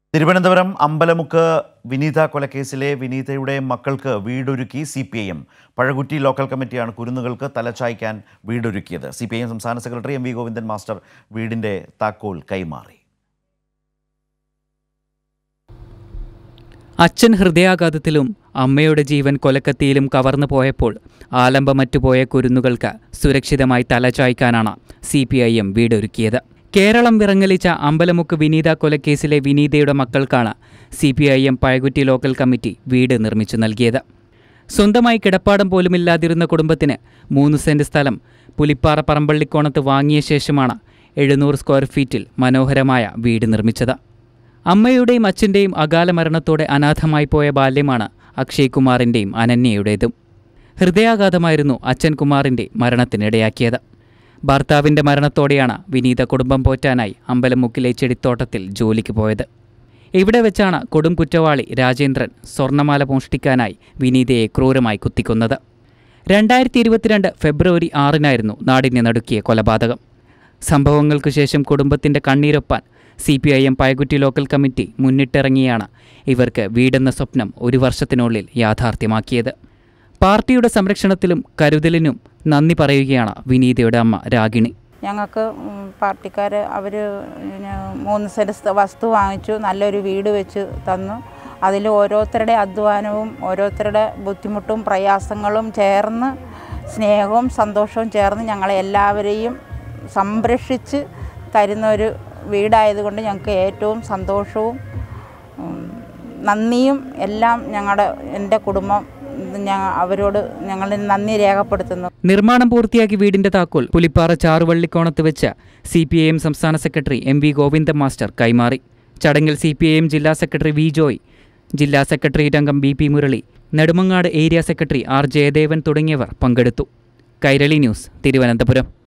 തിരുവനന്തപുരം അമ്പലമുക്ക് വിനീത കൊലക്കേസിലെ വിനീതയുടെ മക്കൾക്ക് വീടൊരുക്കി C P I M Pazhakutty local കമ്മിറ്റിയാണ് കുരുന്നുകൾക്ക് തലച്ചായ്ക്കാൻ വീടൊരുക്കിയത് സി പി ഐ എം സംസ്ഥാന secretary M V Govindan master വീടിന്റെ താക്കോൽ കൈമാറി അച്ഛൻ ഹൃദയാഘാതത്തിലും അമ്മയുടെ ജീവൻ കൊലക്കത്തിയിലും കവർന്നു പോയപ്പോൾ ആലംബമറ്റുപോയ കുരുന്നുകൾക്ക് സുരക്ഷിതമായി തലചായ്ക്കാനാണ് സി പി ഐ എം വീടൊരുക്കിയത് കേരളം വിറങ്ങലിച്ച അമ്പലമുക്ക് വിനീത കൊലക്കേസിലെ വിനീതയുടെ മക്കൾക്കാണ് C P I M Pazhakutty local committee വീട് നിർമ്മിച്ചു നൽകിയത് സ്വന്തമായി കിടപ്പാടം പോലുമില്ലാതിരുന്ന കുടുംബത്തിന് മൂന്ന് സെന്റ് സ്ഥലം പുലിപ്പാറ പറമ്പള്ളിക്കോണത്ത് വാങ്ങിയ ശേഷമാണ് എഴുന്നൂറ് സ്ക്വയർ ഫീറ്റിൽ മനോഹരമായ വീട് നിർമ്മിച്ചത് അമ്മയുടെയും അച്ഛൻ്റെയും അകാല മരണത്തോടെ അനാഥമായി പോയ ബാല്യമാണ് അക്ഷയ് കുമാറിൻ്റെയും അനന്യയുടേതും ഹൃദയാഘാതമായിരുന്നു അച്ഛൻ കുമാറിൻ്റെ മരണത്തിനിടയാക്കിയത് ഭർത്താവിൻ്റെ മരണത്തോടെയാണ് വിനീത കുടുംബം പോറ്റാനായി അമ്പലമുക്കിലെ ചെടിത്തോട്ടത്തിൽ ജോലിക്ക് പോയത് ഇവിടെ വെച്ചാണ് കൊടും കുറ്റവാളി രാജേന്ദ്രൻ സ്വർണ്ണമാല മോഷ്ടിക്കാനായി വിനീതയെ ക്രൂരമായി കുത്തിക്കൊന്നത് രണ്ടായിരത്തി ഇരുപത്തിരണ്ട് ഫെബ്രുവരി ആറിനായിരുന്നു നാടിനെ നടുക്കിയ കൊലപാതകം സംഭവങ്ങൾക്കു ശേഷം കുടുംബത്തിൻ്റെ കണ്ണീരൊപ്പാൻ C P I M Payakutty local committee മുന്നിട്ടിറങ്ങിയാണ് ഇവർക്ക് വീടെന്ന സ്വപ്നം ഒരു വർഷത്തിനുള്ളിൽ യാഥാർത്ഥ്യമാക്കിയത് പാർട്ടിയുടെ സംരക്ഷണത്തിലും കരുതലിനും നന്ദി പറയുകയാണ് വിനീതയുടെ അമ്മ രാഗിണി ഞങ്ങൾക്ക് പാർട്ടിക്കാർ അവർ മൂന്ന് സെൻറ്റ് സ്ഥ- വസ്തു വാങ്ങിച്ചു നല്ലൊരു വീട് വെച്ച് തന്നു അതിൽ ഓരോരുത്തരുടെ അധ്വാനവും ഓരോരുത്തരുടെ ബുദ്ധിമുട്ടും പ്രയാസങ്ങളും ചേർന്ന് സ്നേഹവും സന്തോഷവും ചേർന്ന് ഞങ്ങളെ എല്ലാവരെയും സംരക്ഷിച്ച് തരുന്ന ഒരു വീടായതുകൊണ്ട് ഞങ്ങൾക്ക് ഏറ്റവും സന്തോഷവും ഉം, നന്ദിയും എല്ലാം ഞങ്ങളുടെ എൻ്റെ കുടുംബം ഞാൻ അവരോട് ഞങ്ങൾ നന്ദി രേഖപ്പെടുത്തുന്നു നിർമ്മാണം പൂർത്തിയാക്കി വീടിന്റെ താക്കോൽ പുലിപ്പാറ ചാറുവള്ളിക്കോണത്ത് വെച്ച് സി പി ഐ എം സംസ്ഥാന secretary M V Govindan master കൈമാറി ചടങ്ങിൽ സി പി ഐ എം ജില്ലാ സെക്രട്ടറി വി ജോയ് ജില്ലാ സെക്രട്ടേറിയറ്റ് അംഗം B P Murali Nedumangad area secretary R Jayadevan തുടങ്ങിയവർ പങ്കെടുത്തു കൈരളി ന്യൂസ് തിരുവനന്തപുരം